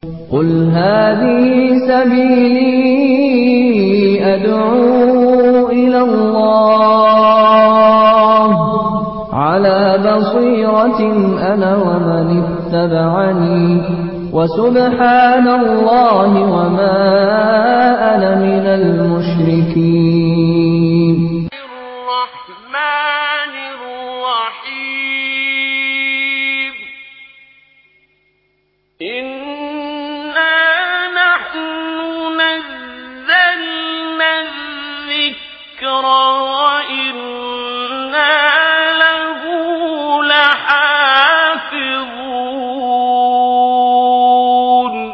قل هذه سبيلي أدعو إلى الله على بصيرة أنا ومن اتبعني وسبحان الله وما أنا من المشركين الرحمن الرحيم إنا نحن نزلنا الذكر وإنا له لحافظون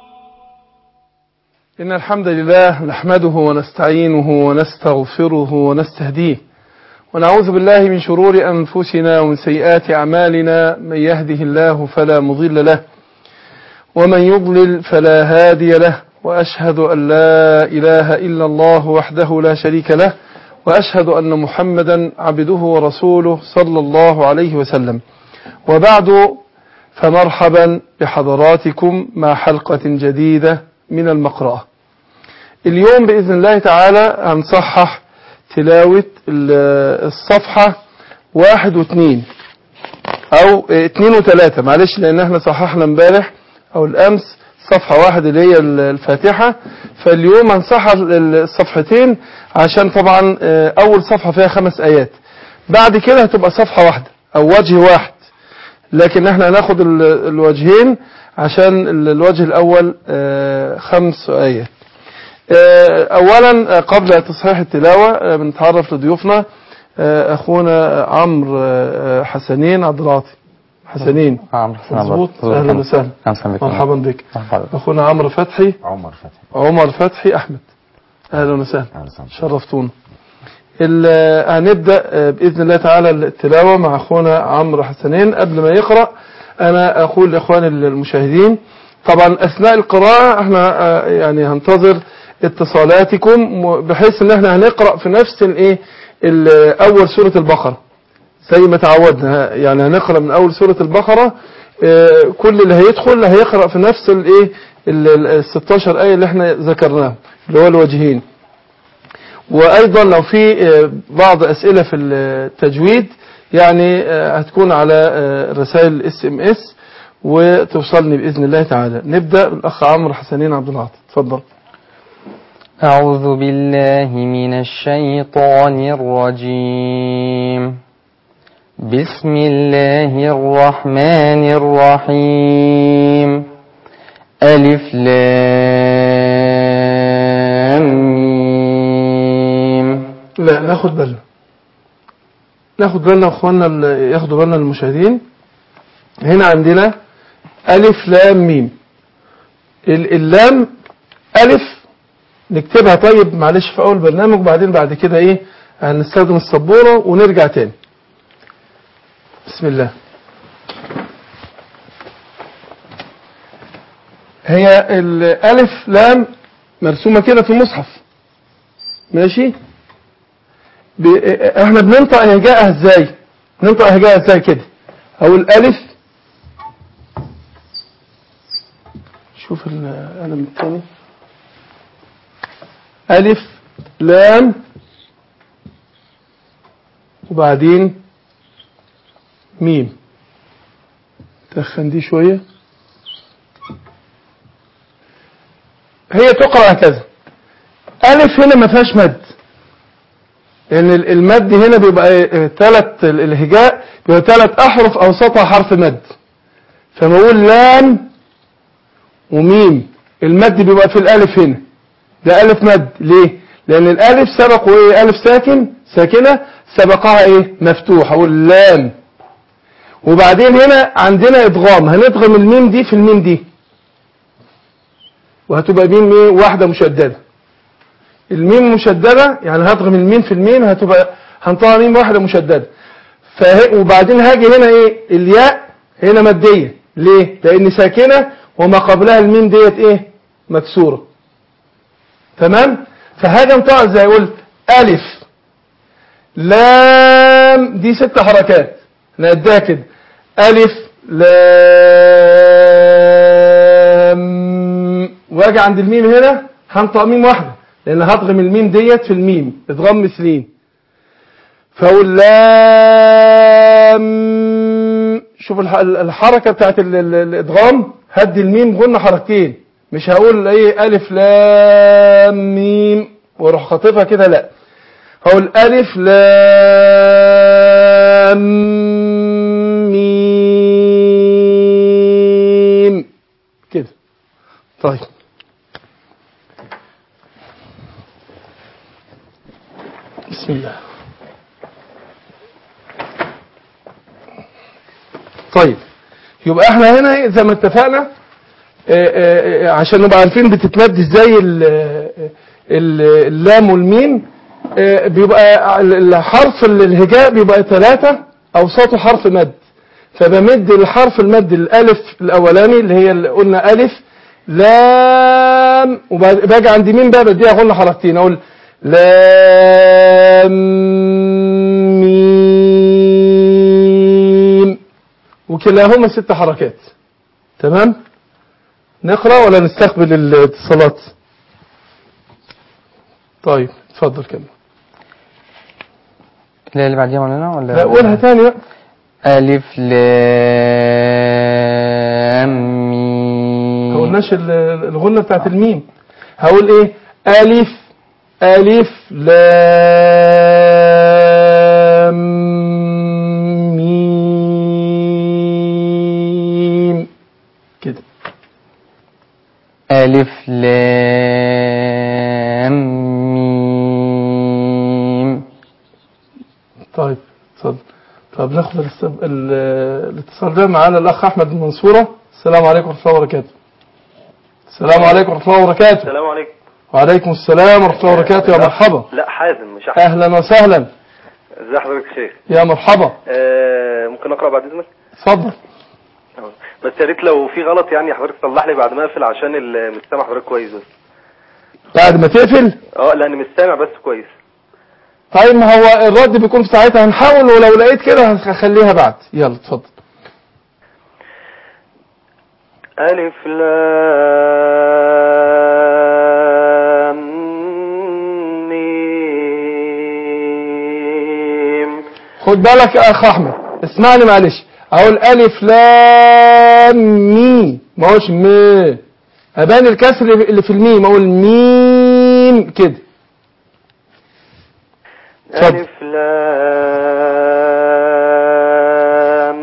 إن الحمد لله نحمده ونستعينه ونستغفره ونستهديه ونعوذ بالله من شرور أنفسنا ومن سيئات أعمالنا من يهده الله فلا مضل له ومن يضلل فلا هادي له وأشهد أن لا إله إلا الله وحده لا شريك له وأشهد أن محمدا عبده ورسوله صلى الله عليه وسلم وبعد فمرحبا بحضراتكم مع حلقة جديدة من المقرأة اليوم بإذن الله تعالى هنصحح تلاوة ال- الصفحة واحد واثنين أو اه، اتنين وتلاتة معلش لأن احنا صححنا امبارح أو الأمس صفحة واحد اللي هي ال- الفاتحة فاليوم هنصحح ال- الصفحتين عشان طبعا اه، أول صفحة فيها خمس آيات بعد كده هتبقى صفحة واحدة أو وجه واحد لكن احنا هناخد ال- الوجهين عشان ال- الوجه الأول اه، خمس آيات آه، اولا آه، قبل تصحيح التلاوة آه، بنتعرف لضيوفنا آه، اخونا عمرو آه، حسنين عبد العاطي حسنين عمرو حسن مظبوط الله. اهلا وسهلا أهلا بك. مرحبا بك مرحبا. اخونا عمرو فتحي عمر فتحي عمر فتحي احمد اهلا وسهلا أهلا وسهلا. شرفتونا ال- آه، هنبدا آه، باذن الله تعالى التلاوه مع اخونا عمرو حسنين قبل ما يقرا انا اقول لاخواني المشاهدين طبعا اثناء القراءه احنا آه، يعني هنتظر اتصالاتكم م- بحيث ان احنا هنقرا في نفس الايه ال- اول سوره البقره زي ما تعودنا يعني هنقرا من اول سوره البقره آه، كل اللي هيدخل هيقرا في نفس الايه ال ال- 16 ايه اللي احنا ذكرناهم اللي هو الوجهين وايضا لو في آه، بعض اسئله في التجويد يعني آه، هتكون على آه، رسائل اس ام اس وتوصلني باذن الله تعالى نبدا بالاخ عمرو حسنين عبد العاطي اتفضل أعوذ بالله من الشيطان الرجيم بسم الله الرحمن الرحيم ألف لام ميم لا ناخد بالنا ناخد بالنا اخواننا ال- ياخدوا بالنا المشاهدين هنا عندنا ألف لام ميم ال- اللام ألف نكتبها طيب معلش في أول برنامج وبعدين بعد كده إيه هنستخدم السبورة ونرجع تاني بسم الله هي الألف لام مرسومة كده في المصحف ماشي ب... احنا بننطق هجاءها ازاي ننطق هجاءها ازاي كده او الالف شوف القلم الثاني الف لام وبعدين ميم تخن دي شوية هي تقرأ هكذا ألف هنا ما فيهاش مد لأن ال- المد هنا بيبقى ثلاث الهجاء بيبقى ثلاث أحرف أوسطها حرف مد فما أقول لام وميم المد بيبقى في الألف هنا ده ألف مد ليه؟ لأن الألف سبقه إيه؟ ألف ساكن ساكنة سبقها إيه؟ مفتوح أقول لام وبعدين هنا عندنا إدغام هندغم الميم دي في الميم دي وهتبقى ميم إيه؟ واحدة مشددة الميم مشددة يعني هضغم الميم في الميم هتبقى هنطلع ميم واحدة مشددة فه... وبعدين هاجي هنا ايه الياء هنا مادية ليه لان ساكنة وما قبلها الميم ديت ايه مكسورة تمام فهاجي انطق ازاي اقول الف لام دي ست حركات نقدها كده ألف لام واجي عند الميم هنا هنطق ميم واحدة لان هضغم الميم ديت في الميم ادغام مثلين فاقول لام شوف الح- الحركة بتاعت ال- ال- الادغام هدي الميم غنى حركتين مش هقول ايه الف لام ميم واروح خاطفها كده لا هقول الف لام ميم كده طيب بسم الله طيب يبقى احنا هنا إيه، زي ما اتفقنا آه، آه، آه، عشان نبقى عارفين بتتمد ازاي ال- ال- اللام والميم آه، بيبقى الحرف الهجاء بيبقى ثلاثة أوسطه حرف مد فبمد الحرف المد الألف الأولاني اللي هي اللي قلنا ألف لام وباجي عند ميم بقى بديها غنى حركتين أقول لام ميم وكلاهما ست حركات تمام نقرأ ولا نستقبل الاتصالات طيب اتفضل كمل لا اللي بعديها مولانا ولا لا قولها تاني بقى ألف لام ما ميم قلناش ال- الغنة بتاعت الميم هقول ايه ألف ألف لام ميم كده ألف لام ميم طيب اتفضل طب ناخد الاست- ال- الاتصال ده معانا الأخ أحمد من المنصورة السلام عليكم ورحمة الله وبركاته السلام عليكم ورحمة الله وبركاته السلام عليكم وعليكم السلام ورحمة الله وبركاته يا مرحبا لا حازم مش احمد أهلا وسهلا ازي حضرتك يا شيخ يا مرحبا آه ممكن اقرا بعد اذنك اتفضل آه. بس يا ريت لو في غلط يعني حضرتك تصلح لي بعد ما اقفل عشان ال- مش سامع حضرتك كويس بس بعد ما تقفل اه لان مش سامع بس كويس طيب ما هو الرد بيكون في ساعتها هنحاول ولو لقيت كده هخليها بعد يلا اتفضل ألف لام ميم خد بالك يا اخ احمد اسمعني معلش اقول الف لام مي ما هوش م ابان الكسر اللي في الميم اقول ميم كده اتفضل. ألف لام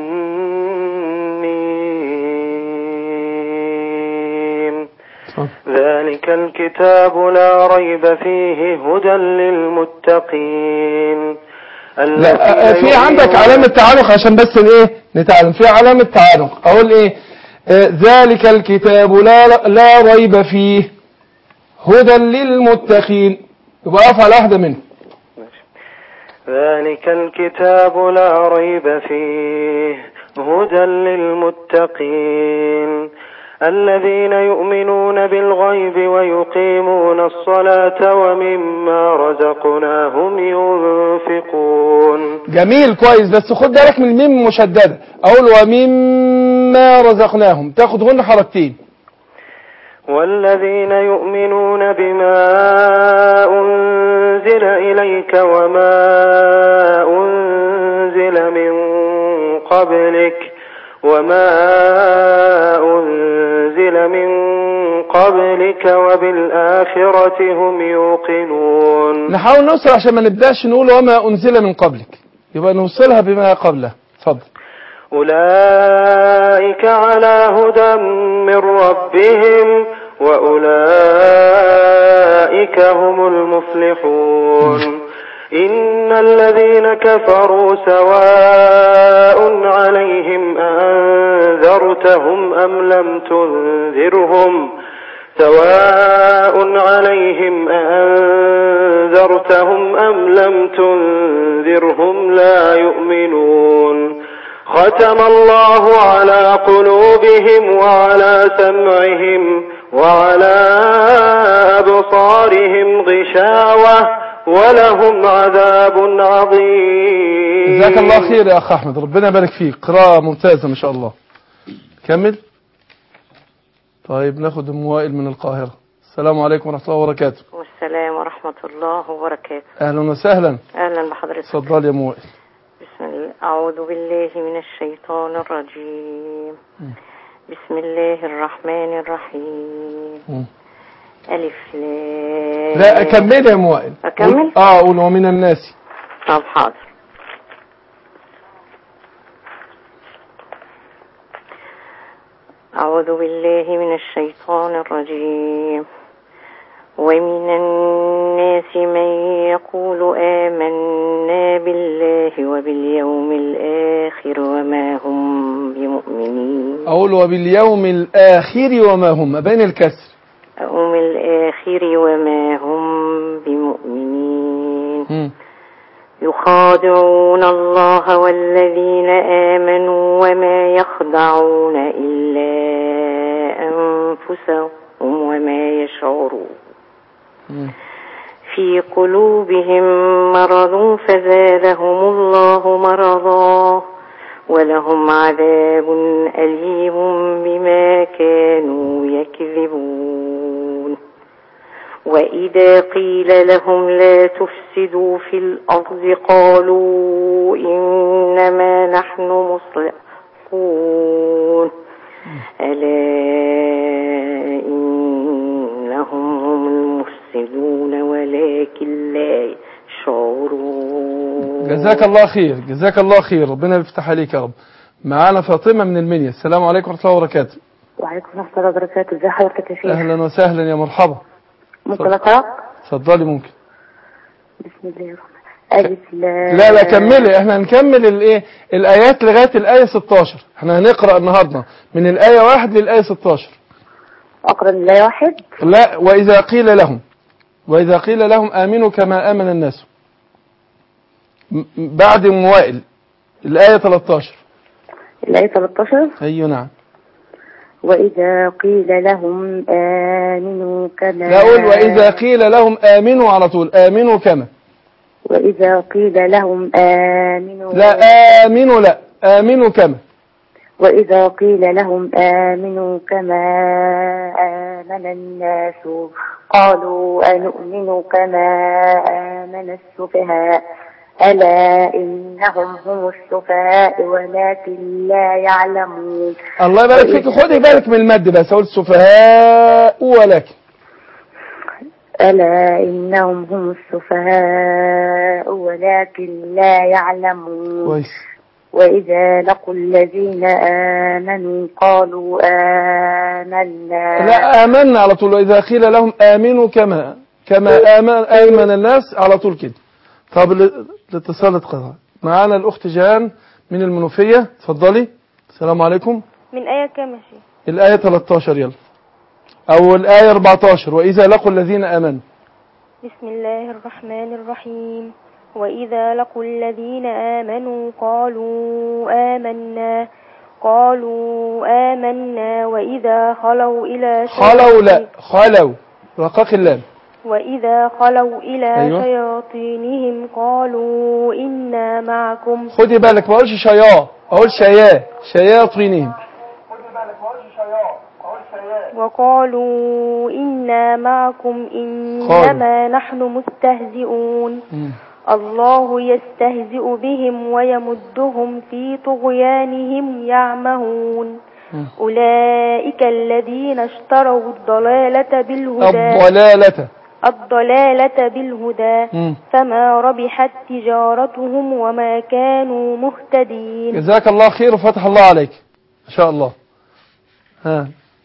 ميم اتفضل. ذلك الكتاب لا ريب فيه هدى للمتقين لا آه، في عندك علامة تعلق عشان بس ايه نتعلم في علامة تعلق اقول ايه آه، ذلك الكتاب لا لا ريب فيه هدى للمتقين يبقى اقف على واحدة منهم ذلك الكتاب لا ريب فيه هدى للمتقين الذين يؤمنون بالغيب ويقيمون الصلاة ومما رزقناهم ينفقون جميل كويس بس خد بالك من الميم مشددة اقول ومما رزقناهم تاخد غن حركتين والذين يؤمنون بما أنزل إليك وما أنزل من قبلك وما أنزل من قبلك وبالآخرة هم يوقنون نحاول نوصل عشان ما نبداش نقول وما انزل من قبلك يبقى نوصلها بما قبله اتفضل أولئك على هدى من ربهم وأولئك هم المفلحون إن الذين كفروا سواء عليهم أنذرتهم أم لم تنذرهم سواء عليهم أنذرتهم أم لم تنذرهم لا يؤمنون ختم الله على قلوبهم وعلى سمعهم وعلى أبصارهم غشاوة ولهم عذاب عظيم جزاك الله خير يا اخ احمد ربنا يبارك فيك قراءة ممتازة ما شاء الله كمل طيب ناخد ام وائل من القاهرة السلام عليكم ورحمة الله وبركاته والسلام ورحمة الله وبركاته أهلا وسهلا أهلا بحضرتك اتفضل يا ام وائل بسم الله أعوذ بالله من الشيطان الرجيم بسم الله الرحمن الرحيم مم. ألف لام لا أكمل يا ام وائل أكمل؟ اه قول ومن الناس طب حاضر أعوذ بالله من الشيطان الرجيم ومن الناس من يقول آمنا بالله وباليوم الآخر وما هم بمؤمنين أقول وباليوم الآخر وما هم ما بين الكسر يوم الآخر وما هم بمؤمنين مم. يخادعون الله والذين آمنوا وما يخدعون إلا أنفسهم وما يشعرون مم. في قلوبهم مرض فزادهم الله مرضا ولهم عذاب أليم بما كانوا يكذبون وإذا قيل لهم لا تفسدوا في الأرض قالوا إنما نحن مصلحون ألا إنهم هم المفسدون ولكن لا يشعرون جزاك الله خير جزاك الله خير ربنا يفتح عليك يا رب معانا فاطمة من المنيا السلام عليكم ورحمة الله وبركاته وعليكم السلام ورحمة الله وبركاته ازي حضرتك يا شيخ أهلا وسهلا يا مرحبا ممكن أقرأ اتفضلي ممكن بسم الله الرحمن ألف لا لا لا كملي احنا هنكمل الايه الايات لغايه الايه 16 احنا هنقرا النهارده من الايه 1 للايه 16 أقرأ من الآية واحد لا واذا قيل لهم واذا قيل لهم امنوا كما امن الناس م- م- بعد موائل الايه 13 الآية 13 ايوه نعم وإذا قيل لهم آمنوا كما لا اقول واذا قيل لهم امنوا على طول امنوا كما وإذا قيل لهم آمنوا لا امنوا لا امنوا كما وإذا قيل لهم آمنوا كما آمن الناس قالوا أنؤمن كما آمن السفهاء ألا إنهم هم السفهاء ولكن لا يعلمون الله يبارك فيك خدي بالك من المد بس اقول سفهاء ولكن ألا إنهم هم السفهاء ولكن لا يعلمون كويس وإذا لقوا الذين آمنوا قالوا آمنا لا آمنا على طول وإذا قيل لهم آمنوا كما كما آمن, آمن الناس على طول كده طب ال- الاتصال اتقطع معانا الأخت جان من المنوفية اتفضلي السلام عليكم من آية كام يا شيخ؟ الآية 13 يلا أو الآية 14 وإذا لقوا الذين آمنوا بسم الله الرحمن الرحيم وإذا لقوا الذين آمنوا قالوا آمنا قالوا آمنا وإذا خلوا إلى خلوا لا شياطين- خلوا رقاق اللام وإذا خلوا إلى أيوة. شياطينهم قالوا إنا معكم خدي بالك ما اقولش شيا اقول شيا شياطينهم وقالوا إنا معكم إنما نحن مستهزئون مم. الله يستهزئ بهم ويمدهم في طغيانهم يعمهون مم. أولئك الذين اشتروا الضلالة بالهدى الضلالة الضلالة بالهدى مم. فما ربحت تجارتهم وما كانوا مهتدين جزاك الله خير وفتح الله عليك ان شاء الله ها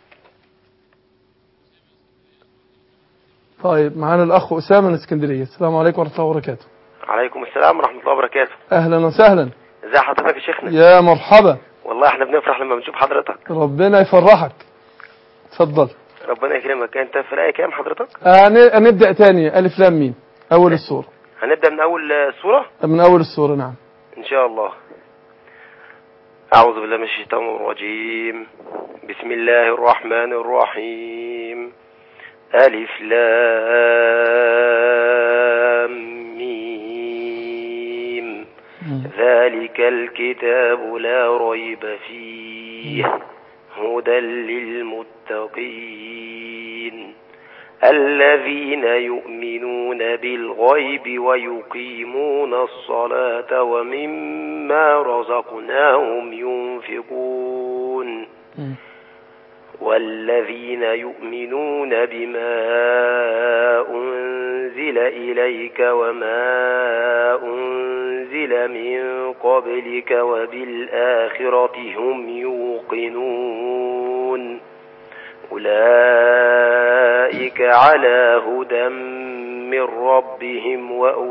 طيب معانا الاخ اسامه من اسكندريه السلام عليكم ورحمه الله وبركاته عليكم السلام ورحمة الله وبركاته اهلا وسهلا ازي حضرتك يا شيخنا يا مرحبا والله احنا بنفرح لما بنشوف حضرتك ربنا يفرحك اتفضل ربنا يكرمك انت في الآية كام حضرتك هن- هنبدا تاني الف لام ميم اول السوره هنبدأ من أول آه، سورة من اول السوره نعم إن شاء الله أعوذ بالله من الشيطان الرجيم بسم الله الرحمن الرحيم ألف لام ميم ذلك الكتاب لا ريب فيه هدى للمتقين المتقين الذين يؤمنون بالغيب ويقيمون الصلاة ومما رزقناهم ينفقون والذين يؤمنون بما أنزل إليك وما أنزل من قبلك وبالآخرة هم يوقنون أولئك على هدى من ربهم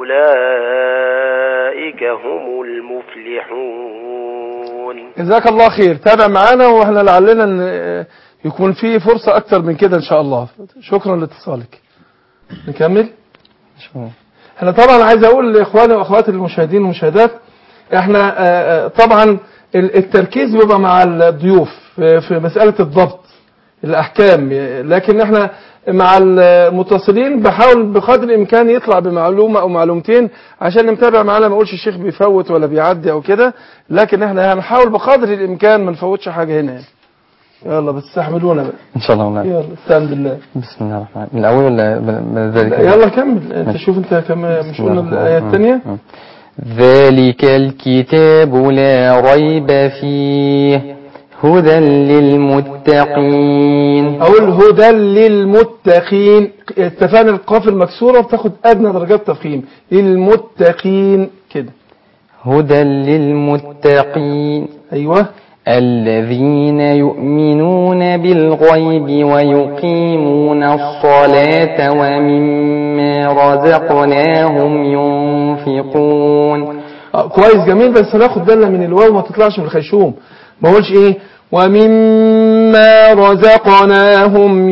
وأولئك هم المفلحون جزاك الله خير تابع معانا واحنا لعلنا ان يكون في فرصة اكتر من كده ان شاء الله شكرا لاتصالك نكمل شكرا. احنا طبعا عايز اقول لاخواني واخواتي المشاهدين والمشاهدات احنا آه، آه، طبعا ال- التركيز بيبقى مع الضيوف في في مسألة الضبط الاحكام لكن احنا مع المتصلين بحاول بقدر الامكان يطلع بمعلومة او معلومتين عشان نتابع معانا ما اقولش الشيخ بيفوت ولا بيعدي او كده لكن احنا هنحاول بقدر الامكان ما نفوتش حاجة هنا يعني. يلا بس استحملونا بقى ان شاء الله ونعم. يلا استعن بالله بسم الله الرحمن الرحيم من الاول ولا ب- من ذلك لا، يلا كمل انت شوف انت كم مش بسم قلنا الله الايه الرحمن الثانيه الرحيم. ذلك الكتاب لا ريب فيه هدى للمتقين اقول هدى للمتقين اتفقنا القاف المكسوره بتاخد ادنى درجات تفخيم للمتقين كده هدى للمتقين ايوه الذين يؤمنون بالغيب ويقيمون الصلاة ومما رزقناهم ينفقون آه، كويس جميل بس ناخد بالنا من الواو ما تطلعش من الخيشوم ما اقولش ايه ومما رزقناهم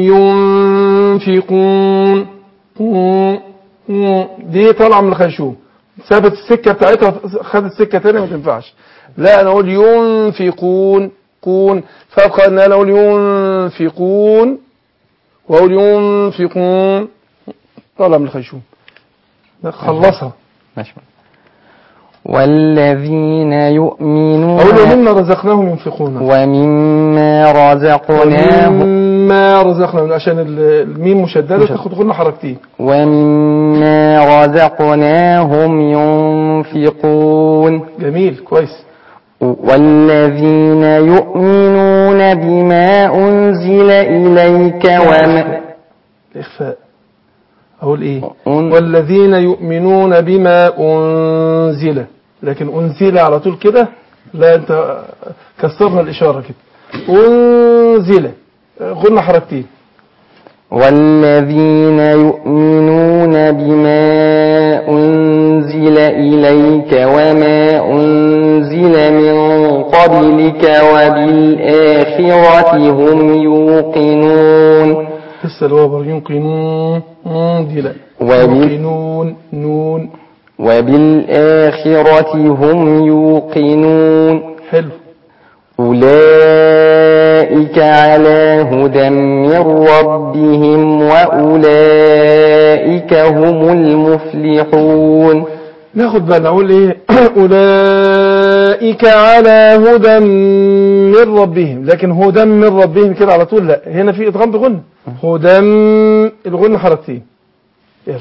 ينفقون مم، مم. دي طالعه من الخيشوم ثابت السكه بتاعتها خدت سكه تانية ما تنفعش لا انا اقول ينفقون كون فابقى ان انا اقول ينفقون واقول ينفقون طالعه من الخيشوم خلصها ماشي والذين يؤمنون اقول ومما رزقناهم ينفقون ومما رزقناهم مما رزقناهم عشان ال- الميم مشدده مشدد. تاخد غنى حركتين ومما رزقناهم ينفقون جميل كويس والذين يؤمنون بما أنزل إليك وما الاخفاء اقول ايه أن- والذين يؤمنون بما انزل لكن انزل على طول كده لا انت كسرنا الاشاره كده انزل غنى حركتين والذين يؤمنون بما أنزل إليك وما أنزل من قبلك وبالآخرة هم يوقنون لسه الواو ينقنون انزل وبال- يوقنون نون وبالآخرة هم يوقنون حلو أولئك على هدى من ربهم وأولئك هم المفلحون ناخد بالنا اقول ايه اولئك على هدى من ربهم لكن هدى من ربهم كده على طول لا هنا في ادغام بغنى هدى الغنى حركتين يلا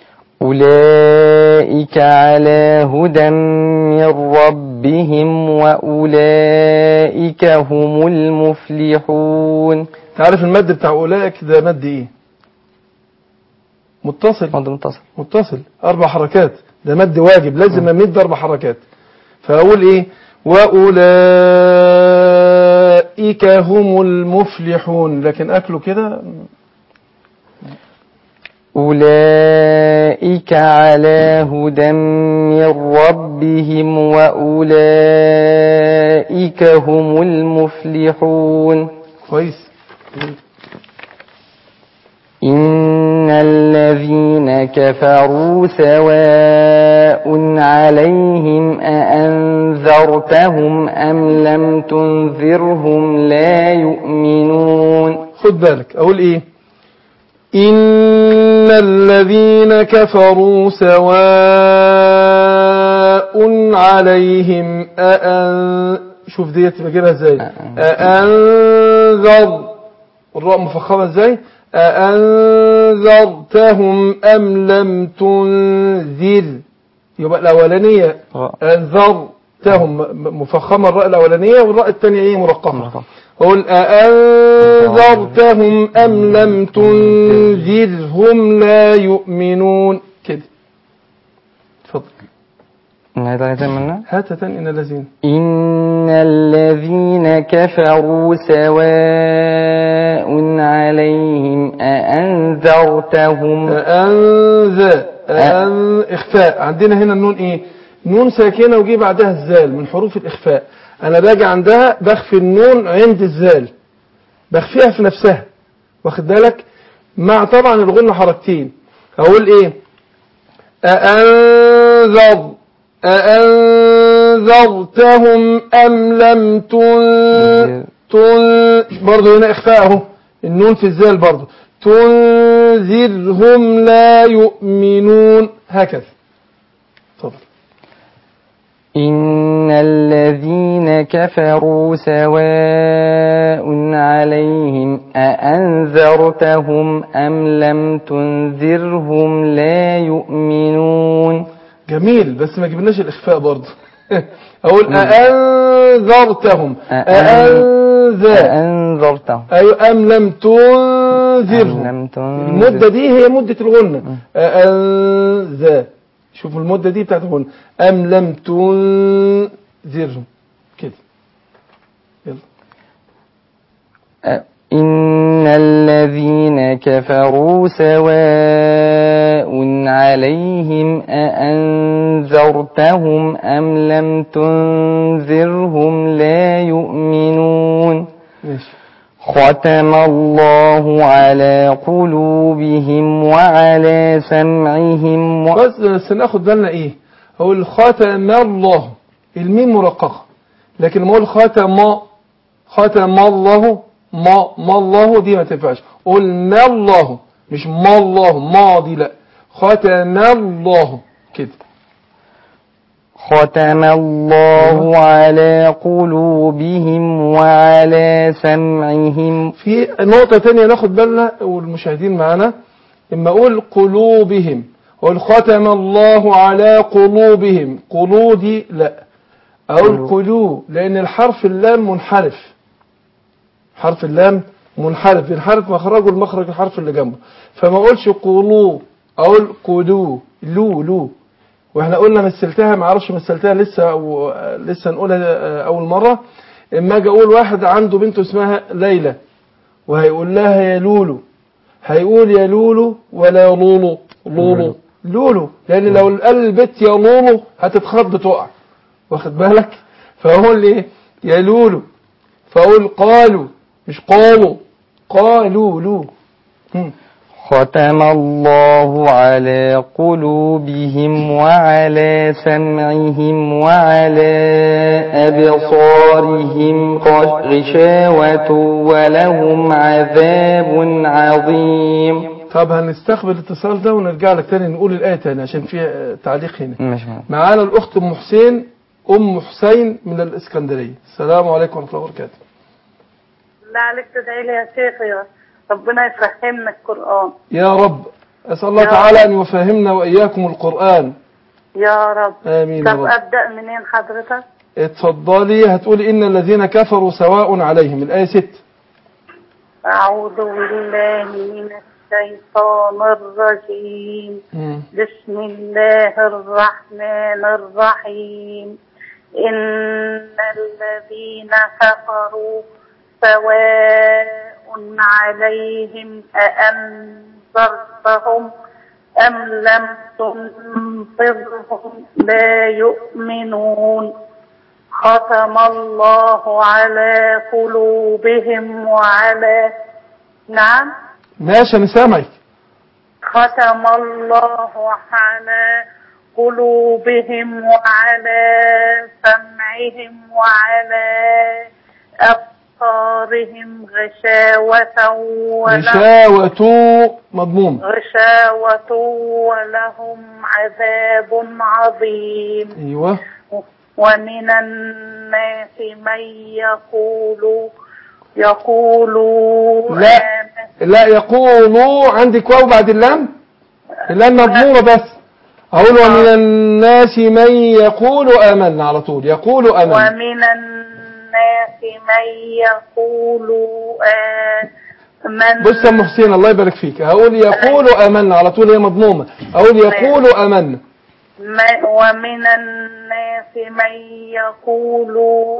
أولئك على هدى من ربهم وأولئك هم المفلحون تعرف المد بتاع اولئك ده مد ايه متصل مد متصل متصل اربع حركات ده مد واجب لازم امد اربع حركات فاقول ايه واولئك هم المفلحون لكن اكله كده أولئك على هدى من ربهم وأولئك هم المفلحون كويس إن الذين كفروا سواء عليهم أأنذرتهم أم لم تنذرهم لا يؤمنون خد بالك اقول ايه ان الذين كفروا سواء عليهم أأن شوف ديت بجيبها ازاي أأنذر الراء مفخمة ازاي أأنذرتهم أم لم تنذر يبقى الأولانية راء. أنذرتهم م- مفخمة الراء الأولانية والراء الثانية إيه مرقمة مرقمة. قل أأنذرتهم أم لم تنذرهم لا يؤمنون كده اتفضل نعيد عليها تاني منها هات تاني إن الذين إن الذين كفروا سواء عليهم أأنذرتهم أنذ أن إخفاء عندنا هنا النون إيه نون ساكنة وجي بعدها الزال من حروف الإخفاء أنا باجي عندها بخفي النون عند الزال بخفيها في نفسها واخد بالك مع طبعا الغنة حركتين أقول إيه أأنذر أأنذرتهم أم لم تن تن برضه هنا إخفاء أهو النون في الزال برضه تنذرهم لا يؤمنون هكذا تفضل إن الذين كفروا سواء عليهم أأنذرتهم أم لم تنذرهم لا يؤمنون جميل بس ما جبناش الإخفاء برضه أقول أأنذرتهم أأنذر أأنذرتهم أيوة أم لم أم تنذرهم لم تنذر المدة دي هي مدة الغنة أنذر شوفوا المدة دي بتاعت الغنة أم لم تنذرهم كده يلا إن الذين كفروا سواء عليهم أأنذرتهم أم لم تنذرهم لا يؤمنون ماشي ختم الله على قلوبهم وعلى سمعهم و... بس بس ناخد بالنا ايه هو الختم الله الميم مرققة لكن لما اقول ختم ختم الله ما ما الله دي ما تنفعش قلنا الله مش ما الله ماضي لا ختم الله كده ختم الله على قلوبهم وعلى سمعهم في نقطة تانية ناخد بالنا والمشاهدين معانا اما اقول قلوبهم اقول ختم الله على قلوبهم قلودي لا اقول قلوب لان الحرف اللام منحرف حرف اللام منحرف ينحرف مخرجه المخرج الحرف اللي جنبه فما اقولش قلوب اقول قلو لو لو واحنا قلنا مثلتها ما اعرفش مثلتها لسه أو لسه نقولها اول مره اما اجي اقول واحد عنده بنت اسمها ليلى وهيقول لها يا لولو هيقول يا لولو ولا يا لولو لولو لولو لان لو قال البت يا لولو هتتخض تقع واخد بالك فاقول ايه يا لولو فاقول قالوا مش قالوا قالوا لو هم. ختم الله على قلوبهم وعلى سمعهم وعلى أبصارهم غشاوة ولهم عذاب عظيم طب هنستقبل الاتصال ده ونرجع لك تاني نقول الآية تاني عشان في تعليق هنا مش مهم. معانا الأخت أم حسين أم حسين من الإسكندرية السلام عليكم ورحمة الله وبركاته بالله عليك تدعي لي يا شيخ يا ربنا يفهمنا القرآن يا رب أسأل الله يا تعالى أن يفهمنا وإياكم القرآن يا رب آمين يا طب رب أبدأ منين حضرتك اتفضلي هتقولي إن الذين كفروا سواء عليهم الآية ست أعوذ بالله من الشيطان الرجيم مم. بسم الله الرحمن الرحيم إن الذين كفروا سواء عليهم أأنذرتهم أم لم تنذرهم لا يؤمنون ختم الله على قلوبهم وعلى نعم ماشي أنا سامعك ختم الله على قلوبهم وعلى سمعهم وعلى أبصارهم غشاوة ولهم غشاوة مضموم غشاوة ولهم عذاب عظيم أيوة ومن الناس من يقول يقولوا لا آمن لا يقولوا عندك واو بعد اللام اللام مضمومة بس أقول ومن الناس من يقول آمنا على طول يقول آمنا ومن الناس من يقول آمن بص يا أم حسين الله يبارك فيك هقول يقول آمنا على طول هي مضمومة أقول يقول آمنا ما- ومن الناس من يقول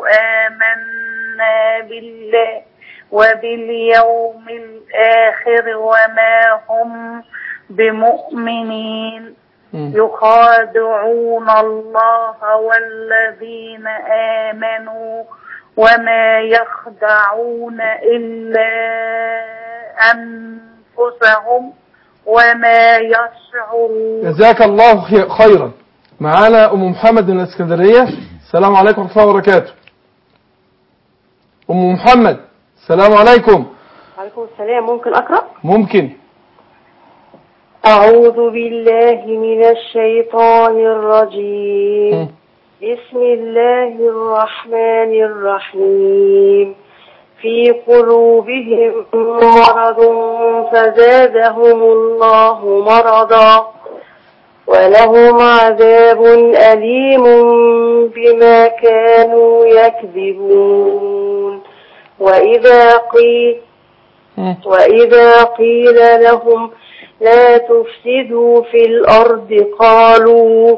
آمنا بالله وباليوم الآخر وما هم بمؤمنين مم. يخادعون الله والذين آمنوا وما يخدعون إلا أنفسهم وما يشعرون جزاك الله خي- خيرا معانا أم محمد من الإسكندرية السلام عليكم ورحمة الله وبركاته أم محمد السلام عليكم عليكم السلام ممكن أقرأ؟ ممكن أعوذ بالله من الشيطان الرجيم مم. بسم الله الرحمن الرحيم في قلوبهم مرض فزادهم الله مرضا ولهم عذاب أليم بما كانوا يكذبون وإذا قيل مم. وإذا قيل لهم لا تفسدوا في الأرض قالوا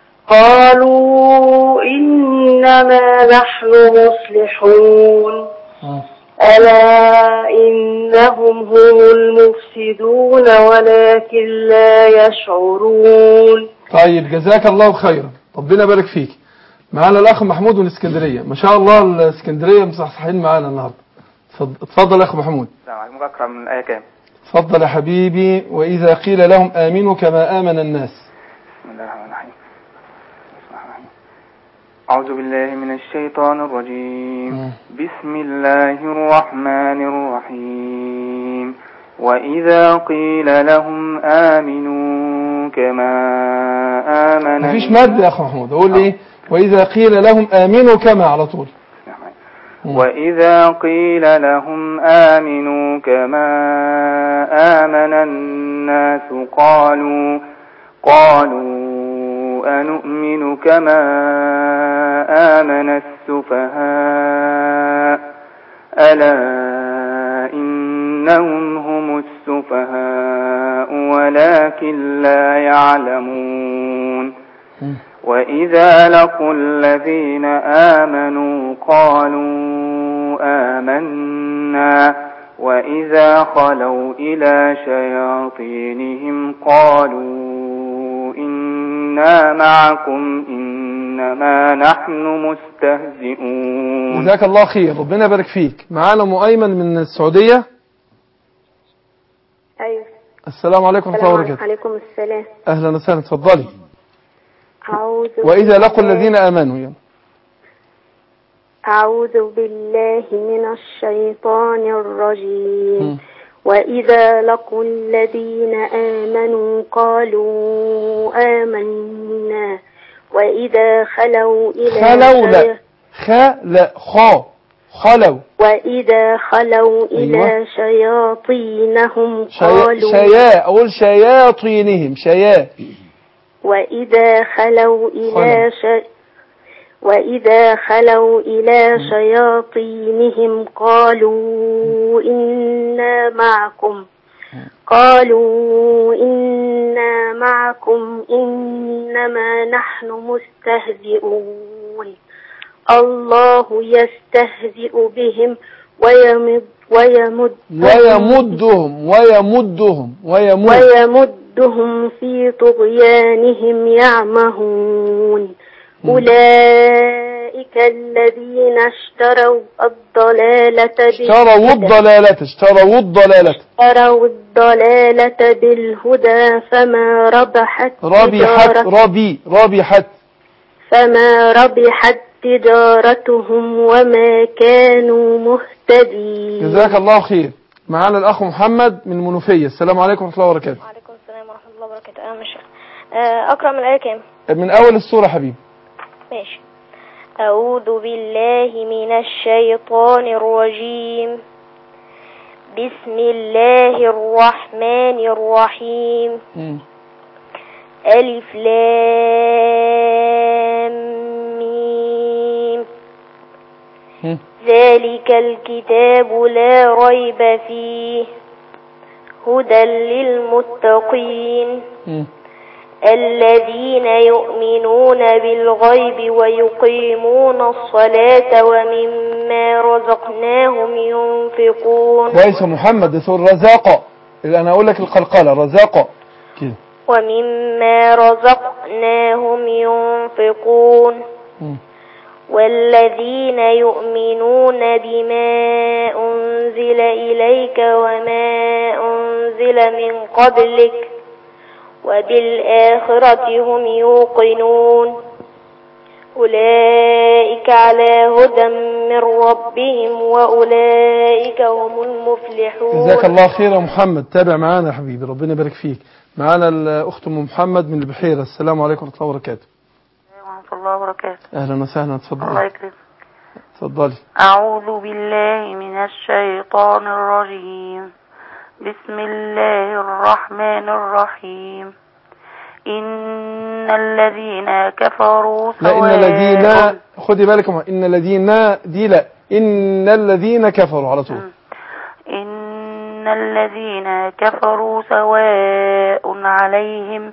قالوا إنما نحن مصلحون مم. ألا إنهم هم المفسدون ولكن لا يشعرون طيب جزاك الله خيرا ربنا يبارك فيك معانا الأخ محمود من الإسكندرية ما شاء الله الإسكندرية مصحصحين معانا النهاردة اتفضل- اتفضل يا أخ محمود السلام عليكم ممكن أقرأ من الآية كام اتفضل يا حبيبي وإذا قيل لهم آمنوا كما آمن الناس بسم الله الرحمن الرحيم بسم الله الرحمن الرحيم. أعوذ بالله من الشيطان الرجيم مم. بسم الله الرحمن الرحيم وإذا قيل لهم آمنوا كما آمن مفيش مد يا أخ محمود أقول لي وإذا قيل لهم آمنوا كما على طول مم. وإذا قيل لهم آمنوا كما آمن الناس قالوا قالوا أنؤمن كما آمن السفهاء ألا إنهم هم السفهاء ولكن لا يعلمون مم. وإذا لقوا الذين آمنوا قالوا آمنا وإذا خلوا إلى شياطينهم قالوا إنا معكم إنما نحن مستهزئون جزاك الله خير ربنا يبارك فيك معانا أم أيمن من السعودية أيوة السلام عليكم ورحمة الله السلام وبركاته عليكم السلام أهلا وسهلا اتفضلي أعوذ وإذا لقوا بالله- الذين آمنوا يعني. أعوذ بالله من الشيطان الرجيم مم. وإذا لقوا الذين آمنوا قالوا آمنا وإذا خلوا إلى خلوا لا شيا- خلا خا خلوا وإذا خلوا إلى أيوة. شياطينهم شيا قالوا شيا أقول شياطينهم شيا وإذا خلوا إلى خلوا. ش... وإذا خلوا إلى شياطينهم قالوا إنا معكم قالوا إنا معكم إنما نحن مستهزئون الله يستهزئ بهم ويمد ويمد ويمدهم ويمدهم ويمد ويمدهم في طغيانهم يعمهون أولئك الذين اشتروا الضلالة اشتروا بالهدى الضلالة اشتروا الضلالة اشتروا الضلالة بالهدى فما ربحت ربحت تجارة ربي ربحت فما ربحت تجارتهم وما كانوا مهتدين جزاك الله خير معانا الأخ محمد من المنوفية السلام عليكم ورحمة الله وبركاته وعليكم السلام ورحمة الله وبركاته أنا مش آه، أقرأ من الآية كام؟ من أول السورة حبيبي ماشي أعوذ بالله من الشيطان الرجيم بسم الله الرحمن الرحيم ألف لام ميم ذلك الكتاب لا ريب فيه هدى للمتقين الذين يؤمنون بالغيب ويقيمون الصلاة ومما رزقناهم ينفقون كويس يا محمد ده سورة رزاقة اللي انا اقول لك القلقلة رزاقة كده ومما رزقناهم ينفقون والذين يؤمنون بما أنزل إليك وما أنزل من قبلك وبالآخرة هم يوقنون أولئك على هدى من ربهم وأولئك هم المفلحون جزاك الله خير يا محمد تابع معانا يا حبيبي ربنا يبارك فيك معانا الاخت ام محمد من البحيره السلام عليكم ورحمه الله وبركاته ورحمة الله وبركاته اهلا وسهلا الله اتفضلي يكرمك اتفضلي أعوذ بالله من الشيطان الرجيم بسم الله الرحمن الرحيم إن الذين كفروا لا ان سواء الذين خدي بالك يا محمد، ان الذين دي لا ان الذين كفروا على طول إن الذين كفروا سواء عليهم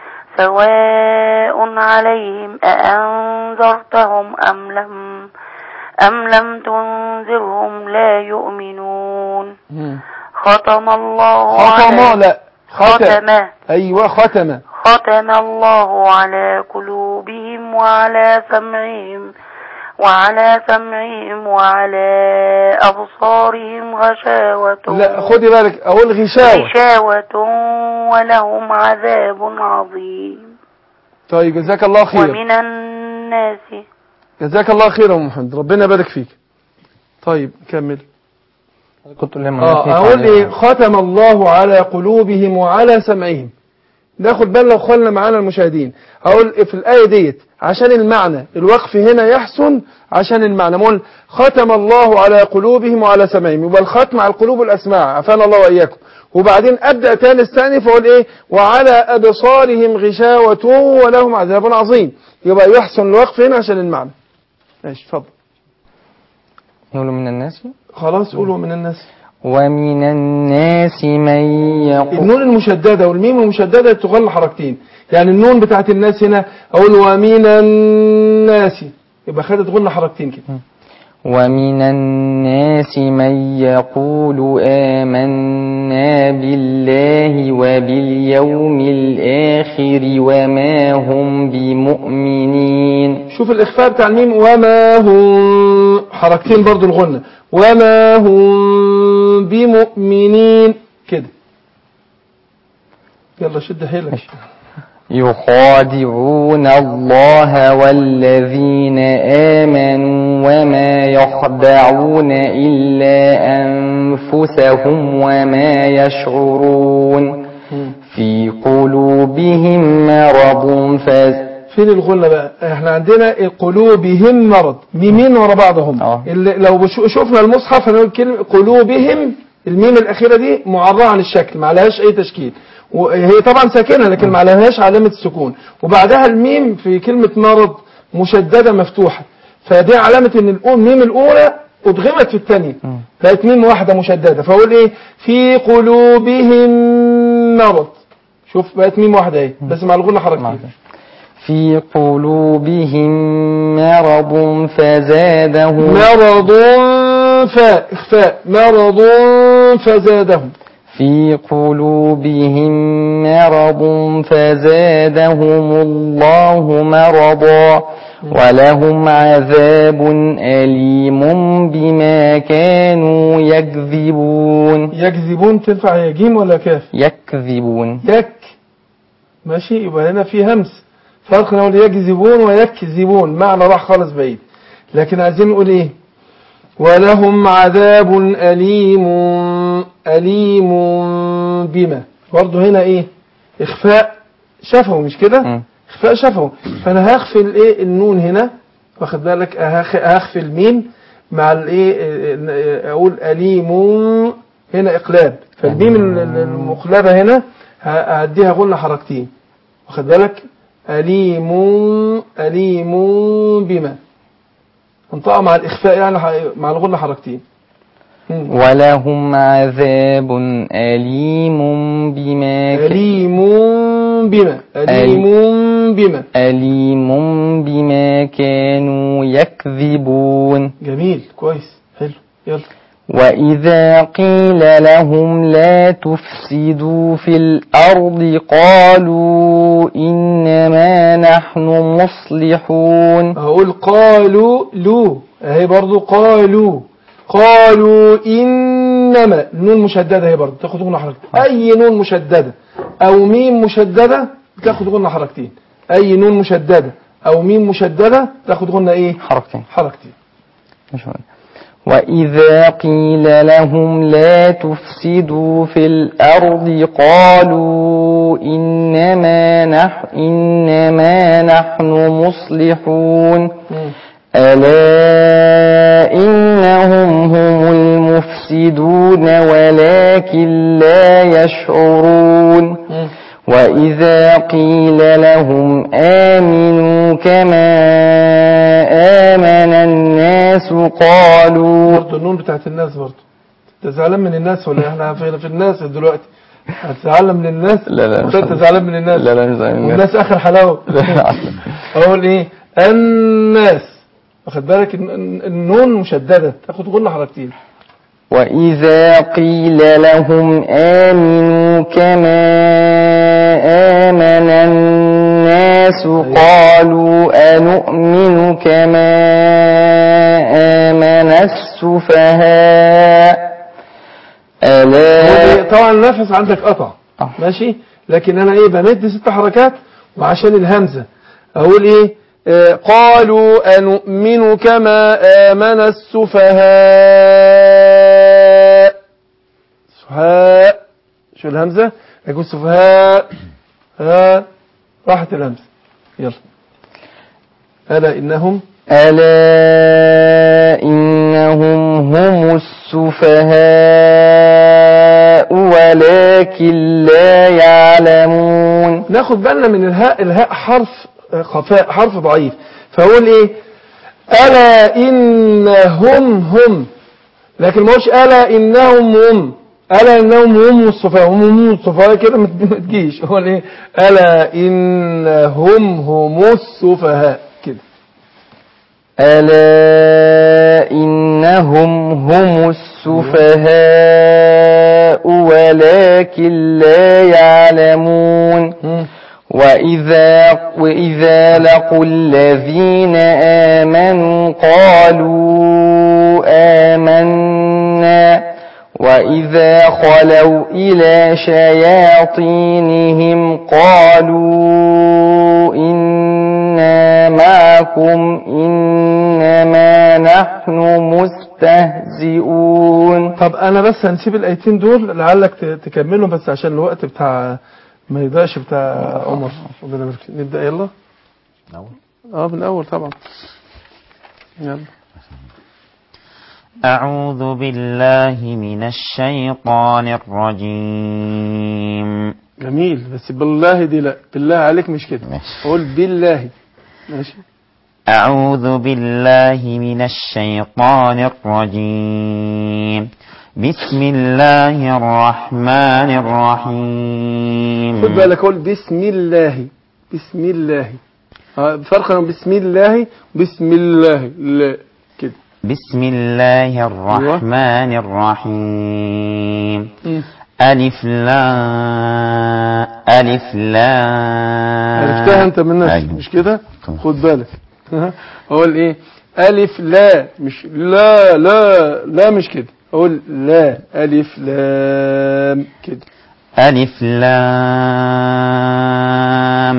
سواء عليهم أأنذرتهم أم لم أم لم تنذرهم لا يؤمنون مم. ختم الله ختم على لا ختم ختم ايوه ختم ختم الله على قلوبهم وعلى سمعهم وعلى سمعهم وعلى أبصارهم غشاوة لا خدي بالك اقول غشاوه غشاوة ولهم عذاب عظيم طيب جزاك الله خير ومن الناس جزاك الله خير يا أم محمد ربنا يبارك فيك طيب كمل كنت لما اه اقول ايه ختم الله على قلوبهم وعلى سمعهم ناخد بالنا واخواننا معانا المشاهدين اقول في الايه ديت عشان المعنى الوقف هنا يحسن عشان المعنى مقول ختم الله على قلوبهم وعلى سمعهم يبقى الختم على القلوب والاسماع عافانا الله واياكم وبعدين ابدا تاني الثاني فاقول ايه وعلى ابصارهم غشاوه ولهم عذاب عظيم يبقى يحسن الوقف هنا عشان المعنى ماشي اتفضل يقولوا من الناس خلاص قولوا من الناس ومن الناس من يقول النون المشددة والميم المشددة تغل حركتين يعني النون بتاعت الناس هنا أقول ومن الناس يبقى خدت غنى حركتين كده ومن الناس من يقول آمنا بالله وباليوم الآخر وما هم بمؤمنين شوف الإخفاء بتاع الميم وما هم حركتين برضو الغنى وما هم بمؤمنين كده يلا شد حيلك يخادعون الله والذين آمنوا وما يخدعون إلا أنفسهم وما يشعرون في قلوبهم مرض فز فين الغنى بقى احنا عندنا قلوبهم مرض ميمين ورا بعضهم اللي لو بشو- شفنا المصحف هنقول كلمة قلوبهم الميم الأخيرة دي معرضة عن الشكل ما عليهاش أي تشكيل وهي طبعا ساكنة لكن ما عليهاش علامة السكون وبعدها الميم في كلمة مرض مشددة مفتوحة فدي علامة ان الميم الأولى أدغمت في الثانية بقت ميم واحدة مشددة فأقول إيه في قلوبهم مرض شوف بقت ميم واحدة اهي بس مع الغنى حركتين في قلوبهم مرض فزادهم مرض فاء إخفاء مرض فزادهم في قلوبهم مرض فزادهم الله مرضا ولهم عذاب أليم بما كانوا يكذبون يكذبون تنفع هي جيم ولا كاف يكذبون يك ماشي يبقى هنا في همس فرق نقول يكذبون ويكذبون معنى راح خالص بعيد لكن عايزين نقول ايه ولهم عذاب أليم أليم بما برضه هنا ايه اخفاء شفوي مش كده اخفاء شفوي فانا هخفي الايه النون هنا واخد بالك هخ- هخفي الميم مع الايه آه، اقول اليم هنا اقلاب فالميم ال- ال- المقلبه هنا ه- هديها غنة حركتين واخد بالك اليم اليم بما انطقها مع الاخفاء يعني ح- مع الغنة حركتين مم. ولهم عذاب أليم بما ك... أليم بما أليم بما أليم بما كانوا يكذبون جميل كويس حلو يلا وإذا قيل لهم لا تفسدوا في الأرض قالوا إنما نحن مصلحون هقول قالوا لو اهي برضو قالوا قالوا إنما نون مشددة اهي برضو تاخد غنة حركتين أي نون مشددة أو ميم مشددة تاخد غنة حركتين أي نون مشددة أو ميم مشددة تاخد غنة إيه حركتين حركتين مش مهم. وإذا قيل لهم لا تفسدوا في الأرض قالوا إنما نحن, إنما نحن مصلحون ألا إنهم هم المفسدون ولكن لا يشعرون وإذا قيل لهم آمنوا كما آمن الناس قالوا برضو النون بتاعت الناس برضو انت زعلان من الناس ولا احنا في في الناس دلوقتي هتزعلان من الناس لا لا مش ولا انت زعلان من الناس لا لا مش زعلان من الناس. والناس اخر حلاوه لا. اقول ايه الناس واخد بالك الن- الن- النون مشدده تاخد غنة حركتين وإذا قيل لهم آمنوا كما آمن الناس قالوا أنؤمن كما آمن السفهاء ألا هو طبعا النفس عندك قطع ماشي لكن انا ايه بمد ست حركات وعشان الهمزه اقول ايه آه، قالوا أنؤمن كما آمن السفهاء سفهاء شو الهمزة يقول سفهاء ها راحت الهمزة يلا ألا إنهم ألا إنهم هم السفهاء ولكن لا يعلمون ناخد بالنا من الهاء الهاء حرف آه، خفاء حرف ضعيف فأقول إيه ألا إنهم هم لكن ما هوش ألا إنهم هم ألا إنهم هم الصفاء هم هم الصفاء كده ما ما تجيش هو إيه ألا إنهم هم السفهاء كده ألا إنهم هم السفهاء ولكن لا يعلمون وإذا, وإذا لقوا الذين آمنوا قالوا آمنا وإذا خلوا إلى شياطينهم قالوا إنا معكم إنما نحن مستهزئون طب أنا بس هنسيب الآيتين دول لعلك ت- تكملهم بس عشان الوقت بتاع ما يضيعش بتاع عمر ربنا يبارك فيك. نبدأ يلا اه من الأول طبعا يلا أعوذ بالله من الشيطان الرجيم جميل بس بالله دي لا بالله عليك مش كده قول بالله ماشي أعوذ بالله من الشيطان الرجيم بسم الله الرحمن الرحيم خد بالك قول بسم الله بسم الله آه، فرق بين بسم الله وبسم الله لا كده بسم الله الرحمن الرحيم مم. ألف لا ألف لا عرفتها انت من نفسك أيوة. مش كده خد بالك ها؟ اقول ايه الف لا مش لا لا لا مش كده اقول لا الف لام كده ألف لام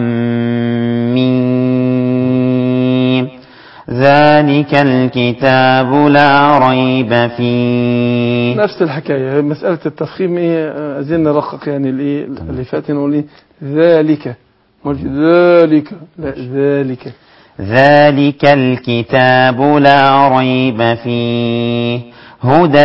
ميم ذلك الكتاب لا ريب فيه نفس الحكايه مساله التفخيم ايه آه، عايزين نرقق يعني الايه اللي فات نقول ايه ذلك ما قلتش ذلك لا ذلك ذلك الكتاب لا ريب فيه هدى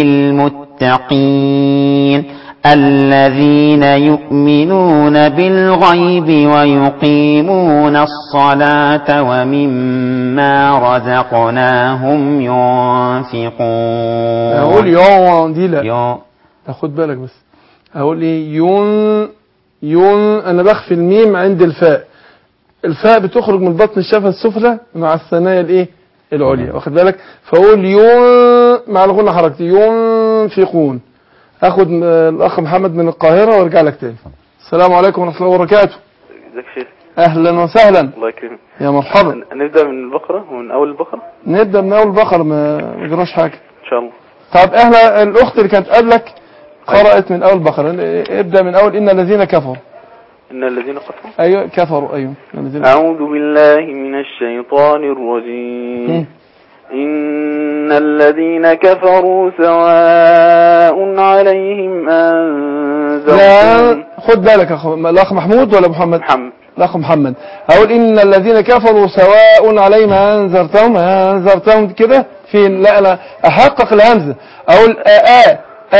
للمتقين الذين يؤمنون بالغيب ويقيمون الصلاة ومما رزقناهم ينفقون اقول يون دي لا يون تاخد بالك بس اقول ايه يون يون انا بخفي الميم عند الفاء الفاء بتخرج من بطن الشفه السفلى مع الثنايا الايه العليا واخد بالك فاقول يون مع الغنى حركتي ينفقون اخد م- الاخ محمد من القاهره وارجع لك تاني السلام عليكم ورحمه الله وبركاته ازيك يا شيخ اهلا وسهلا الله يكرمك يا مرحبا نبدا من البقره ومن اول البقره نبدا من اول بقره ما ما جراش حاجه ان شاء الله طب احنا الاخت اللي كانت قبلك قرات من اول بقره ابدا من اول ان الذين كفروا ان الذين قتلوا ايوه كفروا ايوه الذين اعوذ بالله من الشيطان الرجيم إن الذين كفروا سواء عليهم أنذرتهم لا خد بالك يا اخو الاخ محمود ولا محمد محمد الاخ محمد اقول ان الذين كفروا سواء عليهم انذرتهم انذرتهم كده فين لا لا احقق الهمزه اقول أأ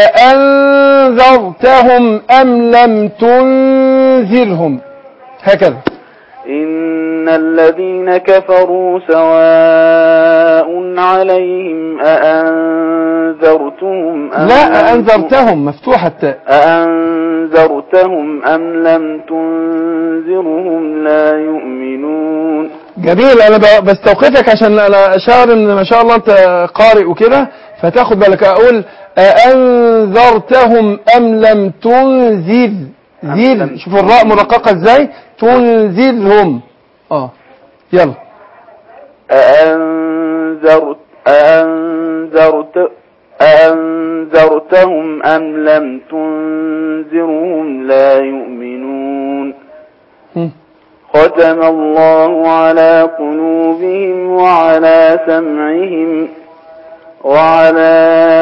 أأنذرتهم ام لم تنذرهم هكذا إن الذين كفروا سواء عليهم أأنذرتهم أم لا انذرتهم مفتوحه التاء أأنذرتهم أم لم تنذرهم لا يؤمنون جميل انا ب- بستوقفك عشان انا اشعر ان ما شاء الله انت قارئ وكده فتاخد بالك اقول انذرتهم ام لم تنذر ذيل شوف الراء مرققه ازاي تنذرهم اه يلا أأنذرت أأنذرت أأنذرتهم أم لم تنذرهم لا يؤمنون هم. ختم الله على قلوبهم وعلى سمعهم وعلى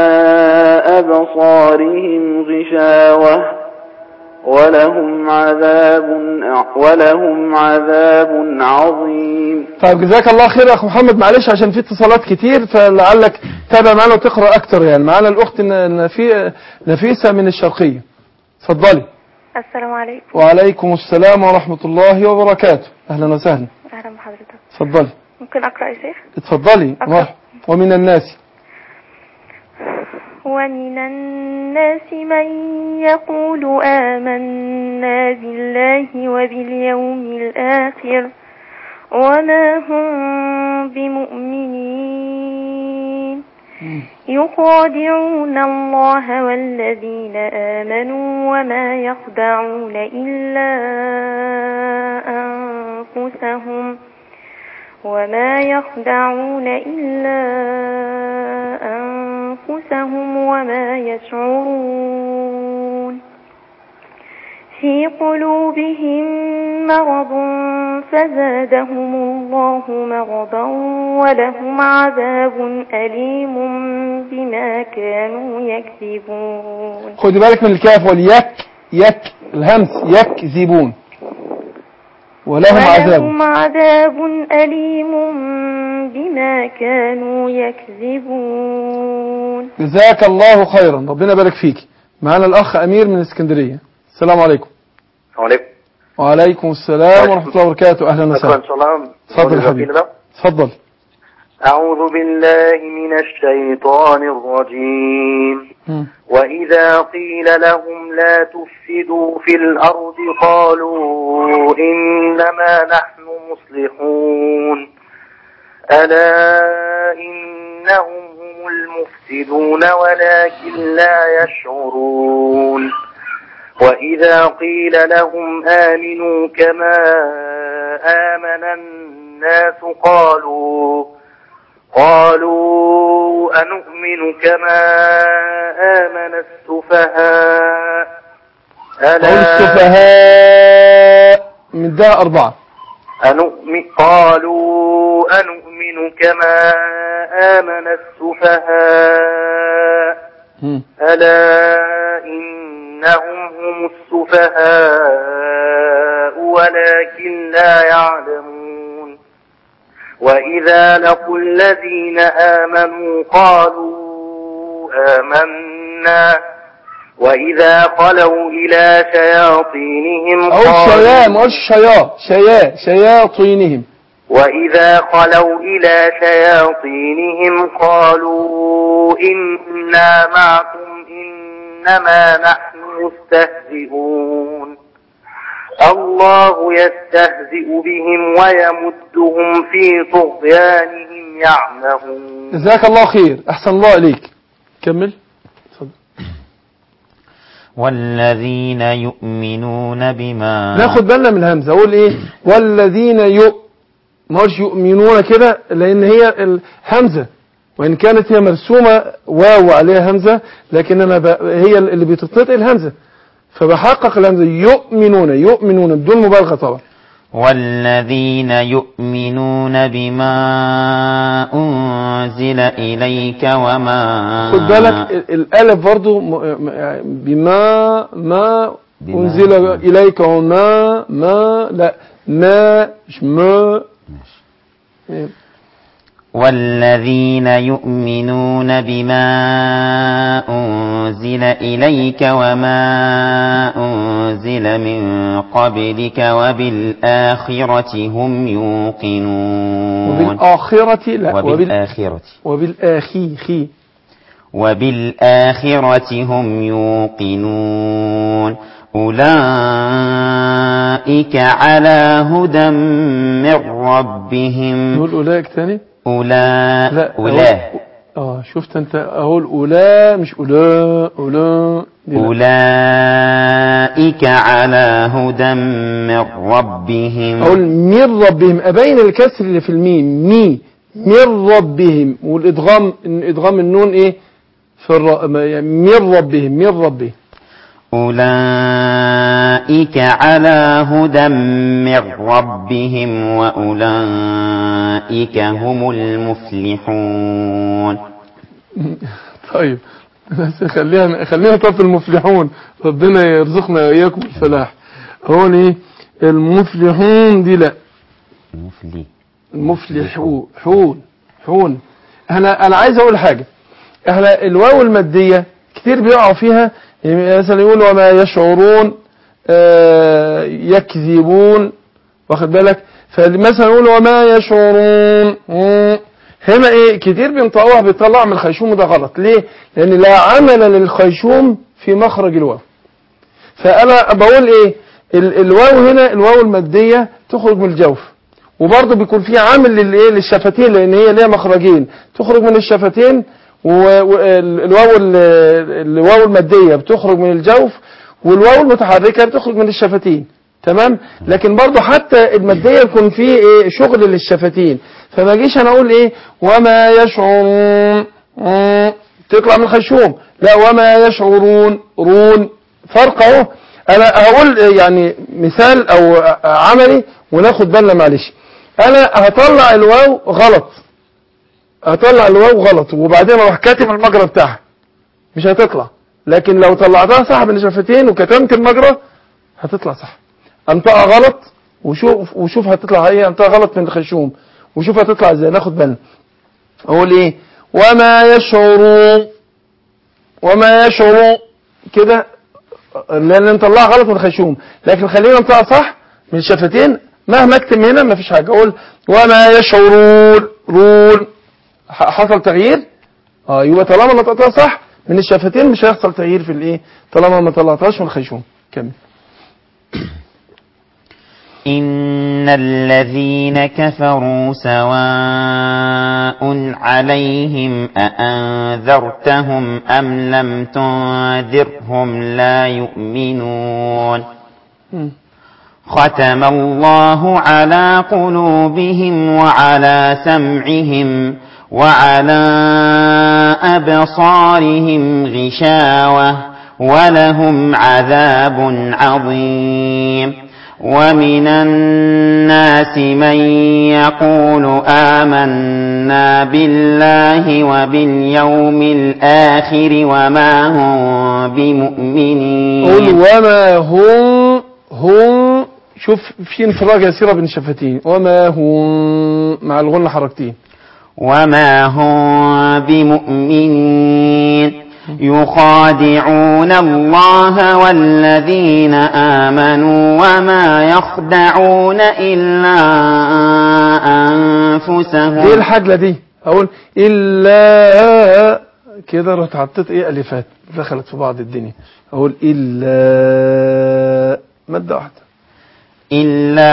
أبصارهم غشاوة ولهم عذاب ولهم عذاب عظيم طيب جزاك الله خير يا اخ محمد معلش عشان في اتصالات كتير فلعلك تابع معانا وتقرا اكتر يعني معانا الاخت ن- نفي- نفيسه من الشرقيه اتفضلي السلام عليكم وعليكم السلام ورحمه الله وبركاته اهلا وسهلا اهلا بحضرتك اتفضلي ممكن اقرا يا شيخ اتفضلي أقرأ. مرحبا. ومن الناس ومن الناس من يقول آمنا بالله وباليوم الآخر وما هم بمؤمنين يخادعون الله والذين آمنوا وما يخدعون إلا أنفسهم وما يخدعون إلا أنفسهم وما يشعرون في قلوبهم مرض فزادهم الله مرضا ولهم عذاب أليم بما كانوا يكذبون خدي بالك من الكاف واليك يك الهمس يكذبون ولهم عذاب ولهم عذاب أليم بما كانوا يكذبون جزاك الله خيرا ربنا يبارك فيك معانا الاخ امير من اسكندريه السلام عليكم عليكم وعليكم السلام ورحمه الله وبركاته اهلا شكرا وسهلا ان شاء الله اتفضل يا حبيبي اتفضل أعوذ بالله من الشيطان الرجيم مم. وإذا قيل لهم لا تفسدوا في الأرض قالوا إنما نحن مصلحون ألا إنهم هم المفسدون ولكن لا يشعرون وإذا قيل لهم آمنوا كما آمن الناس قالوا قالوا أنؤمن كما آمن السفهاء قول ألا السفهاء من ده أربعة أنؤمن قالوا أنؤمن كما آمن السفهاء مم. ألا إنهم هم السفهاء ولكن لا يعلمون وإذا لقوا الذين آمنوا قالوا آمنا وإذا خلوا إلى شياطينهم أقول شيا قالوا ما أقولش شيا شيا شياطينهم وإذا خلوا إلى شياطينهم قالوا إنا معكم إنما نحن مستهزئون الله يستهزئ بهم ويمدهم في طغيانهم يعمهون جزاك الله خير أحسن الله إليك كمل والذين يؤمنون بما ناخد بالنا من الهمزة أقول إيه والذين يؤ ما قلش يؤمنون كده لأن هي الهمزة وإن كانت هي مرسومة واو عليها همزة لكن أنا ب... هي اللي بتتنطق الهمزة فبحقق الهمزة يؤمنون يؤمنون بدون مبالغة طبعا والذين يؤمنون بما أنزل إليك وما خد بالك ال- الألف برضو م- م- بما ما بما. أنزل إليك وما ما لا ما مش ما إيه. والذين يؤمنون بما أنزل إليك وما أنزل من قبلك وبالآخرة هم يوقنون وبالآخرة لا وبال وبالآخرة وبالآخي خي وبالآخرة هم يوقنون أولئك على هدى من ربهم نقول أولئك تاني أولئك لا أولئك أقول- اه شفت انت اقول أولا مش أولا أولا دي لا. أولئك على هدى من ربهم اقول من ربهم ابين الكسر اللي في الميم مي من ربهم والادغام ادغام النون ايه في الر... ما- يعني من ربهم من ربهم أولئك على هدى من ربهم وأولئك هم المفلحون طيب بس خليها خلينا طب في المفلحون ربنا يرزقنا واياكم الفلاح هون ايه المفلحون دي لا المفلي المفلحون حون حون احنا انا عايز اقول حاجه احنا الواو الماديه كتير بيقعوا فيها يعني مثلا يقولوا وما يشعرون آه، يكذبون واخد بالك فمثلا يقولوا وما يشعرون مم. هنا ايه كتير بينطقوها بيطلعوا من الخيشوم وده غلط ليه لان لا عمل للخيشوم في مخرج الواو فانا بقول ايه ال- الواو هنا الواو الماديه تخرج من الجوف وبرضه بيكون في عامل للايه للشفتين لان هي ليها مخرجين تخرج من الشفتين والواو الواو الماديه بتخرج من الجوف والواو المتحركه بتخرج من الشفتين تمام لكن برضه حتى الماديه يكون في ايه شغل للشفتين فما اجيش انا اقول ايه وما يشعرون مم، تطلع من الخشوم لا وما يشعرون رون فرق اهو انا هقول يعني مثال او عملي وناخد بالنا معلش انا هطلع الواو غلط هطلع الواو غلط وبعدين اروح كاتم المجرى بتاعها مش هتطلع لكن لو طلعتها صح من الشفتين وكتمت المجرى هتطلع صح انطقها غلط وشوف وشوف هتطلع ايه انطقها غلط من الخشوم وشوف هتطلع ازاي ناخد بالنا اقول ايه وما يشعرون وما يشعرون كده لان نطلعها غلط من الخشوم لكن خلينا نطلعها صح من الشفتين مهما اكتم هنا مفيش حاجه اقول وما يشعرون رون ح- حصل تغيير اه يبقى طالما نطقتها صح من الشفتين مش هيحصل تغيير في الايه طالما ما طلعتهاش من الخيشوم كمل إن الذين كفروا سواء عليهم أأنذرتهم أم لم تنذرهم لا يؤمنون مم. ختم الله على قلوبهم وعلى سمعهم وعلى أبصارهم غشاوة ولهم عذاب عظيم ومن الناس من يقول آمنا بالله وباليوم الآخر وما هم قل بمؤمنين وما هم هم شوف في انفراج يسيرة بين الشفتين وما هم مع الغنة حركتين وما هم بمؤمنين يخادعون الله والذين آمنوا وما يخدعون إلا أنفسهم دي الحجلة دي اقول الا كده رحت حطيت ايه الفات دخلت في بعض الدنيا اقول الا مادة واحدة إلا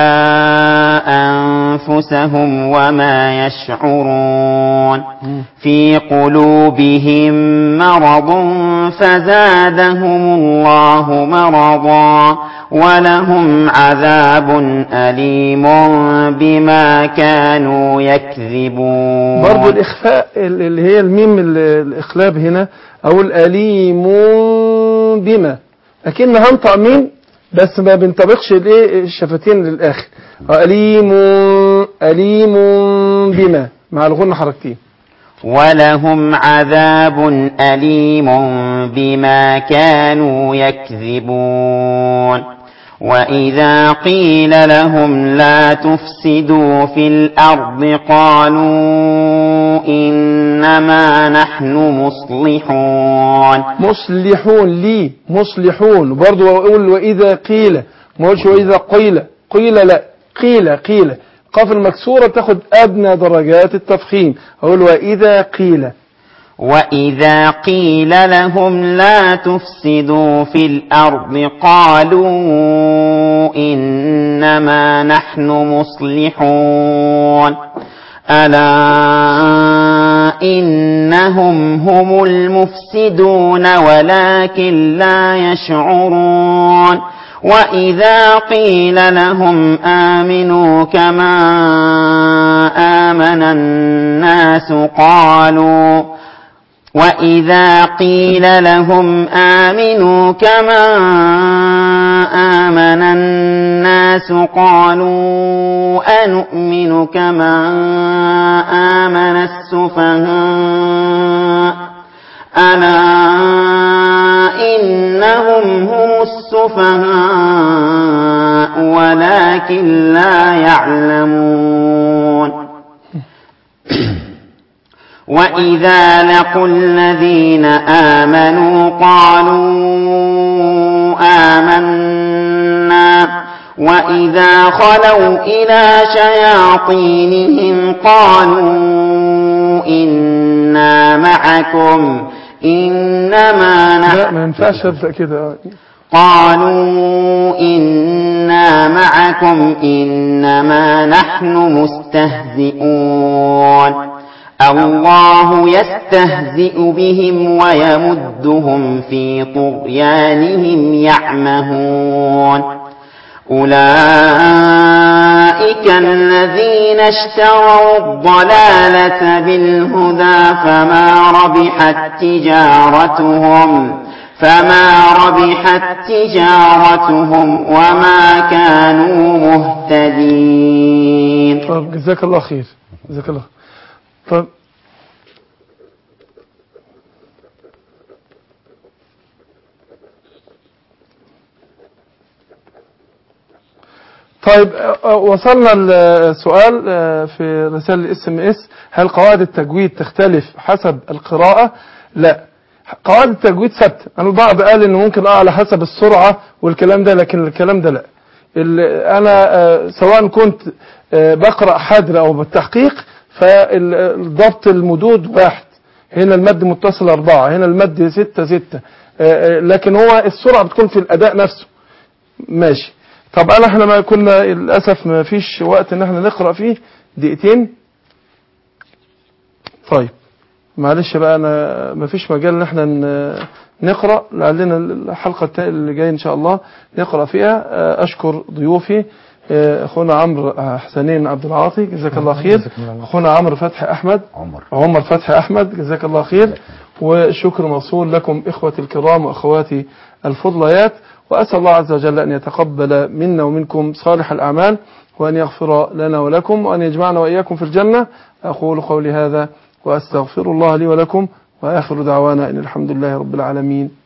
أنفسهم وما يشعرون في قلوبهم مرض فزادهم الله مرضا ولهم عذاب أليم بما كانوا يكذبون برضو الإخفاء ال- اللي هي الميم ال- الإخلاب هنا أو الأليم بما لكن هنطق ميم بس ما بنطبقش الايه الشفتين للآخر أليم أليم بما مع الغنة حركتين ولهم عذاب أليم بما كانوا يكذبون وإذا قيل لهم لا تفسدوا في الأرض قالوا إنما نحن مصلحون مصلحون لي مصلحون برضو أقول وإذا قيل ما أقولش وإذا قيل قيل لا قيل قيل قاف المكسورة تاخد أدنى درجات التفخيم أقول وإذا قيل وإذا قيل لهم لا تفسدوا في الأرض قالوا إنما نحن مصلحون ألا إنهم هم المفسدون ولكن لا يشعرون وإذا قيل لهم آمنوا كما آمن الناس قالوا وإذا قيل لهم آمنوا كما آمن الناس قالوا أنؤمن كما آمن السفهاء ألا إنهم هم السفهاء ولكن لا يعلمون وإذا لقوا الذين آمنوا قالوا آمنا وإذا خلوا إلى شياطينهم قالوا إنا معكم إنما لا نحن ما ينفعش أبدأ كده قالوا إنا معكم إنما نحن مستهزئون الله يستهزئ بهم ويمدهم في طغيانهم يعمهون أولئك الذين اشتروا الضلالة بالهدى فما ربحت تجارتهم فما ربحت تجارتهم وما كانوا مهتدين طب جزاك الله خير جزاك الله طب طيب أه، وصلنا السؤال أه، في رسائل الاس ام اس هل قواعد التجويد تختلف حسب القراءة لا قواعد التجويد ثابته انا البعض قال انه ممكن اه على حسب السرعة والكلام ده لكن الكلام ده لا ال- انا آه، سواء كنت آه، بقرأ حدر او بالتحقيق فالضبط المدود واحد هنا المد متصل أربعة هنا المد ستة ستة آه، آه، لكن هو السرعة بتكون في الأداء نفسه ماشي طب أنا احنا ما كنا للأسف ما فيش وقت ان احنا نقرأ فيه دقيقتين طيب معلش بقى انا ما فيش مجال ان احنا ن- نقرأ لعلنا الحلقة التا- اللي جاية ان شاء الله نقرأ فيها آه، اشكر ضيوفي آه، اخونا عمرو آه، حسنين عبد العاطي جزاك الله خير اخونا عمرو فتحي احمد عمر عمر فتحي احمد جزاك الله خير وشكر موصول لكم اخوتي الكرام واخواتي الفضليات واسال الله عز وجل ان يتقبل منا ومنكم صالح الاعمال وان يغفر لنا ولكم وان يجمعنا واياكم في الجنه اقول قولي هذا واستغفر الله لي ولكم واخر دعوانا ان الحمد لله رب العالمين